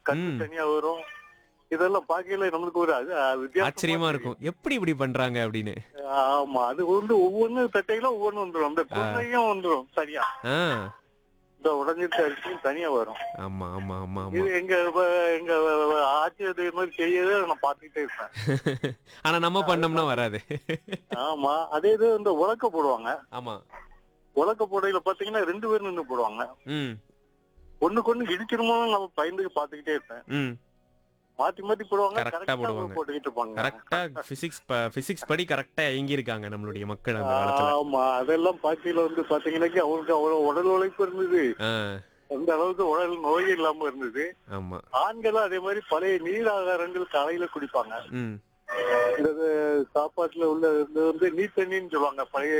கண்ணு ம். தனியா வரும் இதெல்லாம் பார்க்கையில நம்மளுக்கு ஒரு அது அது வித்தியாசமா ஆச்சரியமா இருக்கும் எப்படி இப்படி பண்றாங்க அப்படின்னு ஆமா அது வந்து ஒவ்வொன்னு தட்டையில ஒவ்வொன்னு வந்துரும் அந்த குழந்தையும் வந்துரும் சரியா ஆ இந்த உடஞ்சிட்டு அரிசியும் தனியா வரும் ஆமா ஆமா ஆமா ஆமா இது எங்க வ- எங்க ஆட்சி அதே மாதிரி செய்யறத நான் பார்த்துக்கிட்டே இருப்பேன் ஆனா நம்ம பண்ணோம்னா வராது ஆமா அதே இது இந்த உலக்க போடுவாங்க ஆமா உலக்க போடையில பாத்தீங்கன்னா ரெண்டு பேரும் நின்று போடுவாங்க ம் ஒண்ணுக்கு ஒண்ணு இடிச்சிருமோ நம்ம பயந்து பாத்துக்கிட்டே இருப்பேன் ம் மாத்தி மாத்தி போடுவாங்க Correct ஆ கரெக்டா போடுவாங்க. போட்டுக்கிட்டு இருப்பாங்க கரெக்டா பிசிக்ஸ் பிசிக்ஸ் படி கரெக்டா இயங்கி இருக்காங்க நம்மளுடைய மக்கள் அந்த காலத்துல ஆமா அதெல்லாம் பாக்கையில வந்து பாத்தீங்கன்னாக்கி அவங்களுக்கு அவ்வளவு உடல் உழைப்பு இருந்தது ஆ, அந்த அளவுக்கு உடல் நோய் இல்லாம இருந்தது ஆமா ஆண்களும் அதே மாதிரி பழைய நீர் ஆகாரங்கள் காலையில குடிப்பாங்க ம் இந்த இது சாப்பாட்டுல உள்ள இது வந்து நீர் தண்ணின்னு சொல்லுவாங்க பழைய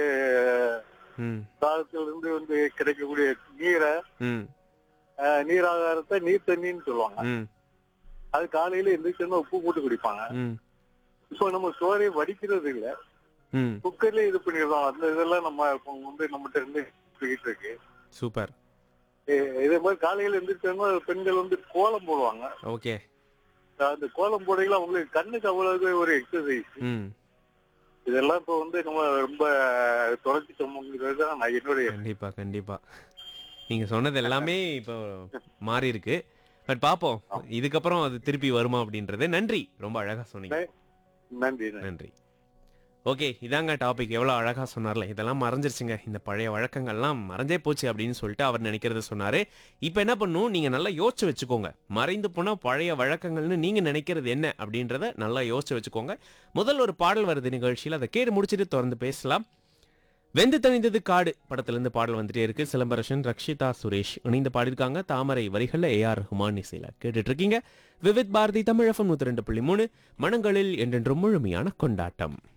ம் காலத்துல இருந்து வந்து கிடைக்கக்கூடிய நீரை ம் அஹ், நீர் ஆகாரத்தை நீர் தண்ணின்னு சொல்லுவாங்க ம் அது காலையில எந்திரிச்சோன்னா உப்பு போட்டு குடிப்பாங்க ம் இப்போ நம்ம சோறை வடிக்கிறது இல்ல ம் குக்கர்ல இது பண்ணிடுறோம் அந்த இதெல்லாம் நம்ம இப்போ வந்து நம்மகிட்ட இருந்து போயிட்டு இருக்கு சூப்பர் இ- இதே மாதிரி காலையில எந்திரிச்சோம்னா பெண்கள் வந்து கோலம் போடுவாங்க ஓகே அந்த கோலம் போடையில அவங்களுக்கு கண்ணுக்கு அவ்வளவு ஒரு எக்ஸசைஸ் ம் இதெல்லாம் இப்போ வந்து நம்ம ரொம்ப தொலைச்சிட்டோம்ங்கிறது தான் நான் என்னுடைய கண்டிப்பா கண்டிப்பா நீங்க சொன்னது எல்லாமே இப்போ மாறி இருக்கு பட் பாப்போம் இதுக்கப்புறம் அது திருப்பி வருமா அப்படின்றது நன்றி ரொம்ப அழகா சொன்னீங்க நன்றி நன்றி நன்றி ஓகே இதாங்க டாபிக் எவ்வளோ அழகாக சொன்னார்ல இதெல்லாம் மறைஞ்சிருச்சுங்க இந்த பழைய வழக்கங்கள்லாம் மறைஞ்சே போச்சு அப்படின்னு சொல்லிட்டு அவர் நினைக்கிறத சொன்னார் இப்போ என்ன பண்ணும் நீங்கள் நல்லா யோசிச்சு வச்சுக்கோங்க மறைந்து போனால் பழைய வழக்கங்கள்னு நீங்கள் நினைக்கிறது என்ன அப்படின்றத நல்லா யோசிச்சு வச்சுக்கோங்க முதல் ஒரு பாடல் வருது நிகழ்ச்சியில் அதை கேட்டு முடிச்சுட்டு தொடர்ந்து பேசலாம் வெந்து தணிந்தது காடு படத்திலிருந்து பாடல் வந்துட்டே இருக்கு சிலம்பரசன் ரக்ஷிதா சுரேஷ் இணைந்து பாடியிருக்காங்க தாமரை வரிகளில் ஏஆர் ரஹ்மான் இசையில் கேட்டுட்டு இருக்கீங்க விவித் பாரதி தமிழ் எஃப்எம் நூற்றி ரெண்டு புள்ளி மூணு மனங்களில் என்றென்றும் முழுமையான கொண்டாட்டம்